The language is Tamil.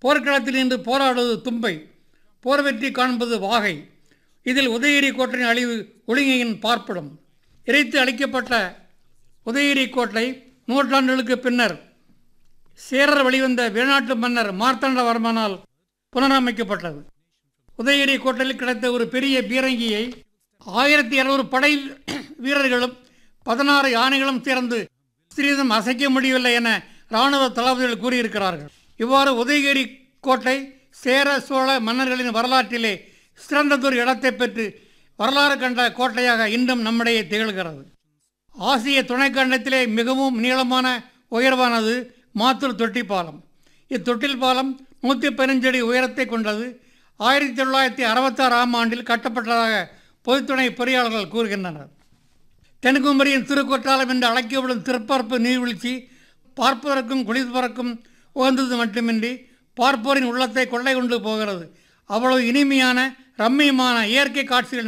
போர்க்களத்தில் நின்று போராடுவது தும்பை போர் வெற்றி காண்பது வாகை இதில் உதயகிரி கோட்டையின் அழிவு ஒழுங்கையின் பார்ப்பிடம் இறைத்து அளிக்கப்பட்ட உதயகிரி கோட்டை நூற்றாண்டுகளுக்கு பின்னர் சேரர் வெளிவந்த வெளிநாட்டு மன்னர் மார்த்தாண்டவர்மனால் புனரமைக்கப்பட்டது உதயகிரி கோட்டையில் கிடைத்த ஒரு பெரிய பீரங்கியை ஆயிரத்தி இருநூறு படை வீரர்களும் பதினாறு யானைகளும் சேர்ந்து சிறிதும் அசைக்க முடியவில்லை என இராணுவ தளபதிகள் கூறியிருக்கிறார்கள் இவ்வாறு உதயகிரி கோட்டை சேர சோழ மன்னர்களின் வரலாற்றிலே சிறந்ததொரு இடத்தை பெற்று வரலாறு கண்ட கோட்டையாக இன்றும் நம்மிடையே திகழ்கிறது ஆசிய துணைக்கண்டத்திலே மிகவும் நீளமான உயர்வானது மாத்தூர் தொட்டி பாலம் இத்தொட்டில் பாலம் நூற்றி பதினஞ்சு அடி உயரத்தை கொண்டது ஆயிரத்தி தொள்ளாயிரத்தி அறுபத்தாறாம் ஆண்டில் கட்டப்பட்டதாக பொதுத்துறை பொறியாளர்கள் கூறுகின்றனர் தென்குமரியின் திருக்கொற்றாலம் என்று அழைக்கப்படும் திருப்பரப்பு நீர்வீழ்ச்சி பார்ப்பதற்கும் குளிப்பதற்கும் உகந்தது மட்டுமின்றி பார்ப்போரின் உள்ளத்தை கொள்ளை கொண்டு போகிறது அவ்வளவு இனிமையான ரம்மியமான இயற்கை காட்சிகள்